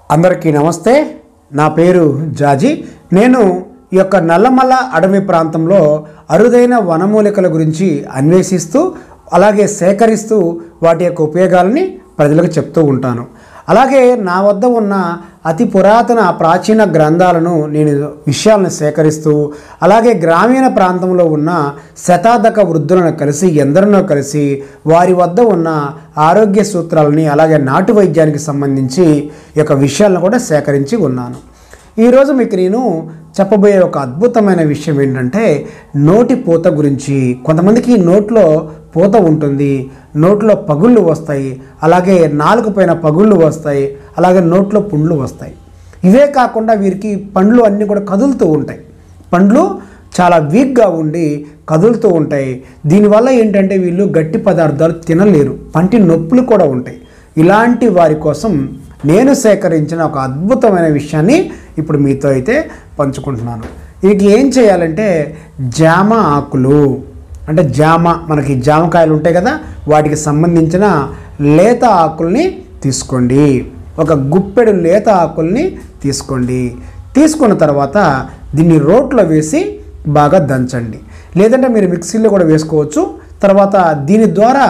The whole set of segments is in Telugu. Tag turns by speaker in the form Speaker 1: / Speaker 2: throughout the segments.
Speaker 1: అందరికీ నమస్తే నా పేరు జాజీ నేను ఈ యొక్క నల్లమల్ల అడవి ప్రాంతంలో అరుదైన వనమూలికల గురించి అన్వేషిస్తూ అలాగే సేకరిస్తూ వాటి యొక్క ఉపయోగాలని ప్రజలకు చెప్తూ ఉంటాను అలాగే నా వద్ద ఉన్న అతి పురాతన ప్రాచీన గ్రంథాలను నేను విషయాలను సేకరిస్తూ అలాగే గ్రామీణ ప్రాంతంలో ఉన్న శతాధక వృద్ధులను కలిసి ఎందరినో కలిసి వారి వద్ద ఉన్న ఆరోగ్య సూత్రాలని అలాగే నాటు వైద్యానికి సంబంధించి ఈ యొక్క విషయాలను కూడా సేకరించి ఉన్నాను ఈరోజు మీకు నేను చెప్పబోయే ఒక అద్భుతమైన విషయం ఏంటంటే నోటి పూత గురించి కొంతమందికి నోట్లో పూత ఉంటుంది నోట్లో పగుళ్ళు వస్తాయి అలాగే నాలుగు పైన పగుళ్ళు వస్తాయి అలాగే నోట్లో పుండ్లు వస్తాయి ఇవే కాకుండా వీరికి పండ్లు అన్నీ కూడా కదులుతూ ఉంటాయి పండ్లు చాలా వీక్గా ఉండి కదులుతూ ఉంటాయి దీనివల్ల ఏంటంటే వీళ్ళు గట్టి పదార్థాలు తినలేరు పంటి నొప్పులు కూడా ఉంటాయి ఇలాంటి వారి కోసం నేను సేకరించిన ఒక అద్భుతమైన విషయాన్ని ఇప్పుడు మీతో అయితే పంచుకుంటున్నాను వీటికి ఏం చేయాలంటే జామ ఆకులు అంటే జామ మనకి జామకాయలు ఉంటాయి కదా వాటికి సంబంధించిన లేత ఆకుల్ని తీసుకోండి ఒక గుప్పెడు లేత ఆకుల్ని తీసుకోండి తీసుకున్న తర్వాత దీన్ని రోట్లో వేసి బాగా దంచండి లేదంటే మీరు మిక్సీలో కూడా వేసుకోవచ్చు తర్వాత దీని ద్వారా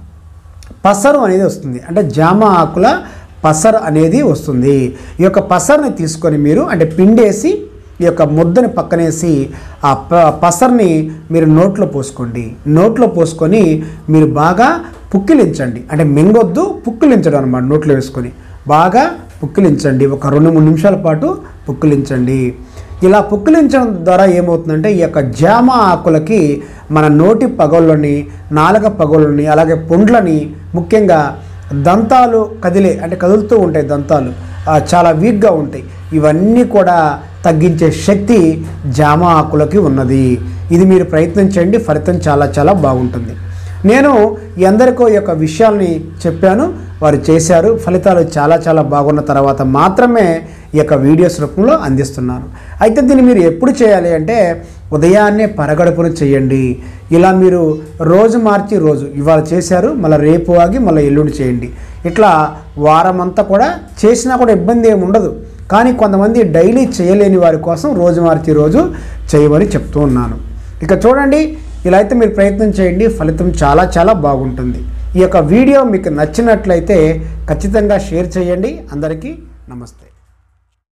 Speaker 1: పసరు అనేది వస్తుంది అంటే జామ ఆకుల పసరు అనేది వస్తుంది ఈ యొక్క పసరుని తీసుకొని మీరు అంటే పిండేసి ఈ యొక్క ముద్దని పక్కనేసి ఆ ప పసర్ని మీరు నోట్లో పోసుకోండి నోట్లో పోసుకొని మీరు బాగా పుక్కిలించండి అంటే మింగొద్దు పుక్కిలించడం అనమాట నోట్లో వేసుకొని బాగా పుక్కిలించండి ఒక రెండు మూడు నిమిషాల పాటు పుక్కిలించండి ఇలా పుక్కిలించడం ద్వారా ఏమవుతుందంటే ఈ యొక్క జామ ఆకులకి మన నోటి పగళ్ళని నాలుక పగళ్ళని అలాగే పుండ్లని ముఖ్యంగా దంతాలు కదిలే అంటే కదులుతూ ఉంటాయి దంతాలు ఆ, చాలా వీక్గా ఉంటాయి ఇవన్నీ కూడా తగ్గించే శక్తి జామ ఆకులకి ఉన్నది ఇది మీరు ప్రయత్నించండి ఫలితం చాలా చాలా బాగుంటుంది నేను ఎందరికో ఈ యొక్క విషయాల్ని చెప్పాను వారు చేశారు ఫలితాలు చాలా చాలా బాగున్న తర్వాత మాత్రమే ఈ యొక్క వీడియోస్ రూపంలో అందిస్తున్నాను అయితే దీన్ని మీరు ఎప్పుడు చేయాలి అంటే ఉదయాన్నే పరగడుపున చేయండి ఇలా మీరు రోజు మార్చి రోజు ఇవాళ చేశారు మళ్ళీ రేపు ఆగి మళ్ళీ ఎల్లుండి చేయండి ఇట్లా వారమంతా కూడా చేసినా కూడా ఇబ్బంది ఏమి ఉండదు కానీ కొంతమంది డైలీ చేయలేని వారి కోసం రోజు మార్చి రోజు చేయమని చెప్తూ ఉన్నాను ఇక చూడండి ఇలా అయితే మీరు ప్రయత్నం చేయండి ఫలితం చాలా చాలా బాగుంటుంది ఈ యొక్క వీడియో మీకు నచ్చినట్లయితే ఖచ్చితంగా షేర్ చేయండి అందరికీ నమస్తే